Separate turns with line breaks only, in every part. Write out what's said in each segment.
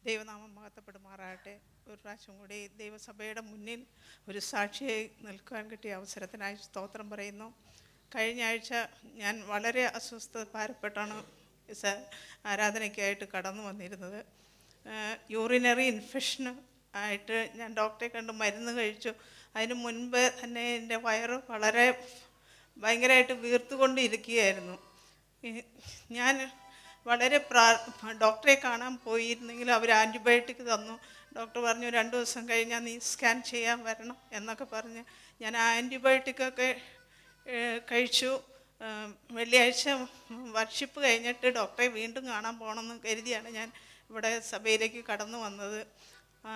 ദൈവനാമം മഹത്വപ്പെടുമാറാകട്ടെ ഒരു പ്രാവശ്യം കൂടി ദൈവസഭയുടെ മുന്നിൽ ഒരു സാക്ഷിയായി നിൽക്കാൻ കിട്ടിയ അവസരത്തിനായി സ്തോത്രം പറയുന്നു കഴിഞ്ഞ ആഴ്ച ഞാൻ വളരെ അസ്വസ്ഥത ഭാരപ്പെട്ടാണ് സ- ആരാധനയ്ക്കായിട്ട് കടന്നു വന്നിരുന്നത് യൂറിനറി ഇൻഫെക്ഷൻ ആയിട്ട് ഞാൻ ഡോക്ടറെ കണ്ട് മരുന്ന് കഴിച്ചു അതിന് മുൻപ് തന്നെ എൻ്റെ വയറ് വളരെ ഭയങ്കരമായിട്ട് വീർത്തുകൊണ്ടിരിക്കുകയായിരുന്നു ഈ- ഞാൻ വളരെ പ്രാ ഡോക്ടറെ കാണാൻ പോയിരുന്നെങ്കിൽ അവർ ആൻറ്റിബയോട്ടിക് തന്നു ഡോക്ടർ പറഞ്ഞു രണ്ട് ദിവസം കഴിഞ്ഞാൽ നീ സ്കാൻ ചെയ്യാൻ വരണം എന്നൊക്കെ പറഞ്ഞ് ഞാൻ ആ ആൻറ്റിബയോട്ടിക്കൊക്കെ ഏഹ്, കഴിച്ചു ഏഹ്, വെള്ളിയാഴ്ച വർഷിപ്പ് കഴിഞ്ഞിട്ട് ഡോക്ടറെ വീണ്ടും കാണാൻ പോകണമെന്ന് കരുതിയാണ് ഞാൻ ഇവിടെ സഭയിലേക്ക് കടന്നു വന്നത് ആ,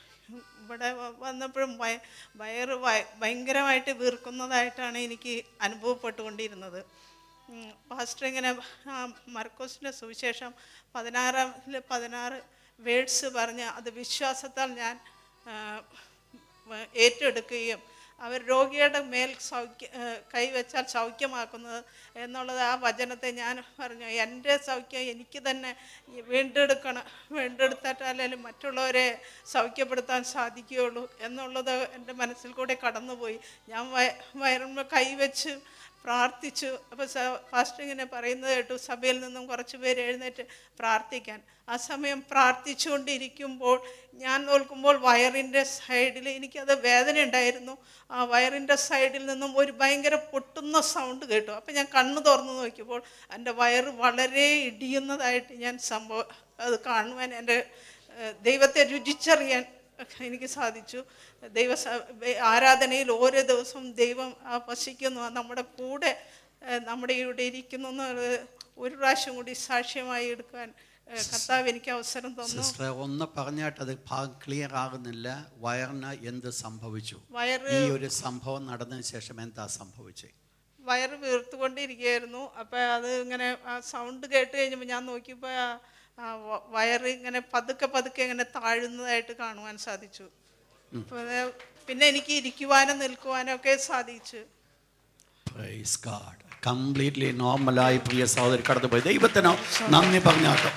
ഇവിടെ വ- വന്നപ്പോഴും വയ- വയറ് വയ- ഭയങ്കരമായിട്ട് വീർക്കുന്നതായിട്ടാണ് എനിക്ക് അനുഭവപ്പെട്ടുകൊണ്ടിരുന്നത് ഉം, പാസ്റ്റർ ഇങ്ങനെ ആ, മർക്കോസിൻ്റെ സുവിശേഷം പതിനാറാം പതിനാറ് വേഡ്സ് പറഞ്ഞ് അത് വിശ്വാസത്താൽ ഞാൻ ആ, വ- ഏറ്റെടുക്കുകയും അവർ രോഗിയുടെ മേൽ സൗഖ്യ ആ, കൈവച്ചാൽ സൗഖ്യമാക്കുന്നത് എന്നുള്ളത് ആ വചനത്തെ ഞാൻ പറഞ്ഞു എൻ്റെ സൗഖ്യം എനിക്ക് തന്നെ വീണ്ടെടുക്കണം വീണ്ടെടുത്തിട്ടാലും മറ്റുള്ളവരെ സൗഖ്യപ്പെടുത്താൻ സാധിക്കുകയുള്ളൂ എന്നുള്ളത് എൻ്റെ മനസ്സിൽ കൂടെ കടന്നുപോയി ഞാൻ വയ വയറുമ്പോൾ കൈവച്ച് പ്രാർത്ഥിച്ചു അപ്പോൾ ഫാസ്റ്റ് ഇങ്ങനെ പറയുന്നത് കേട്ടു സഭയിൽ നിന്നും കുറച്ച് പേര് എഴുന്നേറ്റ് പ്രാർത്ഥിക്കാൻ ആ സമയം പ്രാർത്ഥിച്ചുകൊണ്ടിരിക്കുമ്പോൾ ഞാൻ നോക്കുമ്പോൾ വയറിൻ്റെ സൈഡിൽ എനിക്കത് വേദന ഉണ്ടായിരുന്നു ആ വയറിൻ്റെ സൈഡിൽ നിന്നും ഒരു ഭയങ്കര പൊട്ടുന്ന സൗണ്ട് കേട്ടു അപ്പം ഞാൻ കണ്ണ് തുറന്നു നോക്കിയപ്പോൾ എൻ്റെ വയറ് വളരെ ഇടിയുന്നതായിട്ട് ഞാൻ സംഭവം അത് കാണുവാൻ എൻ്റെ ഏഹ്, ദൈവത്തെ രുചിച്ചറിയാൻ എനിക്ക് സാധിച്ചു ദൈവ സ- ആരാധനയിൽ ഓരോ ദിവസവും ദൈവം ആ വസിക്കുന്നു ആ നമ്മുടെ കൂടെ ഏഹ്, നമ്മുടെ ഇവിടെ ഇരിക്കുന്നു എന്നുള്ളത് ഒരു പ്രാവശ്യം കൂടി സാക്ഷ്യമായി എടുക്കാൻ ഏഹ്, കർത്താവ് എനിക്ക് അവസരം തന്നു
സിസ്റ്റർ ഒന്ന് പറഞ്ഞാട്ട് അത് ഭാഗം ക്ലിയർ ആകുന്നില്ല വയറിന് എന്ത് സംഭവിച്ചു
വയറ്
ഈ ഒരു സംഭവം നടന്നതിന് ശേഷം എന്താ സംഭവിച്ചത്
വയറ് വീർത്തുകൊണ്ടിരിക്കുകയായിരുന്നു അപ്പം അത് ഇങ്ങനെ ആ സൗണ്ട് കേട്ട് കഴിഞ്ഞപ്പോൾ ഞാൻ നോക്കിയപ്പോൾ ആ ആ വ- വയറ് ഇങ്ങനെ പതുക്കെ പതുക്കെ ഇങ്ങനെ താഴുന്നതായിട്ട് കാണുവാൻ സാധിച്ചു അപ്പോൾ അത് പിന്നെ എനിക്ക് ഇരിക്കുവാനും നിൽക്കുവാനും ഒക്കെ സാധിച്ചു
പ്രൈസ് ഗാഡ് കംപ്ലീറ്റ്ലി നോർമലായി പ്രിയ സഹോദരി കടന്നുപോയി ദൈവത്തിന് നന്ദി പറഞ്ഞാട്ടോ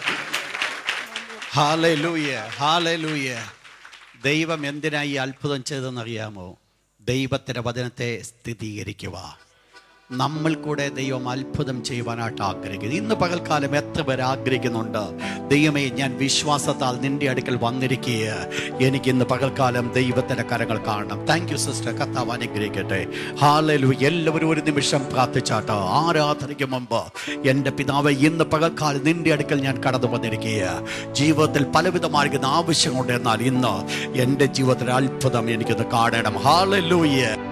ഹാലലൂയ ഹാലലൂയ ദൈവം എന്തിനാ ഈ അത്ഭുതം ചെയ്തെന്നറിയാമോ ദൈവത്തിൻ്റെ വചനത്തെ സ്ഥിരീകരിക്കുക നമ്മൾ കൂടെ ദൈവം അത്ഭുതം ചെയ്യുവാനായിട്ട് ആഗ്രഹിക്കുന്നു ഇന്ന് പകൽക്കാലം എത്ര പേർ ആഗ്രഹിക്കുന്നുണ്ട് ദൈവമേ ഞാൻ വിശ്വാസത്താൽ നിന്റെ അടുക്കൽ വന്നിരിക്കുക എനിക്ക് ഇന്ന് പകൽക്കാലം ദൈവത്തിൻ്റെ കരങ്ങൾ കാണണം താങ്ക് യു സിസ്റ്റർ കർത്താവ് അനുഗ്രഹിക്കട്ടെ ഹാലലു എല്ലാവരും ഒരു നിമിഷം പ്രാർത്ഥിച്ചാട്ടോ ആരാധനയ്ക്ക് മുമ്പ് എൻ്റെ പിതാവ് ഇന്ന് പകൽക്കാലം നിന്റെ അടുക്കൽ ഞാൻ കടന്നു വന്നിരിക്കുക ജീവിതത്തിൽ പലവിധമായിരിക്കുന്ന ആവശ്യമുണ്ട് എന്നാൽ ഇന്ന് എൻ്റെ ജീവിതത്തിൽ അത്ഭുതം എനിക്കൊന്ന് കാണണം ഹാലലൂയ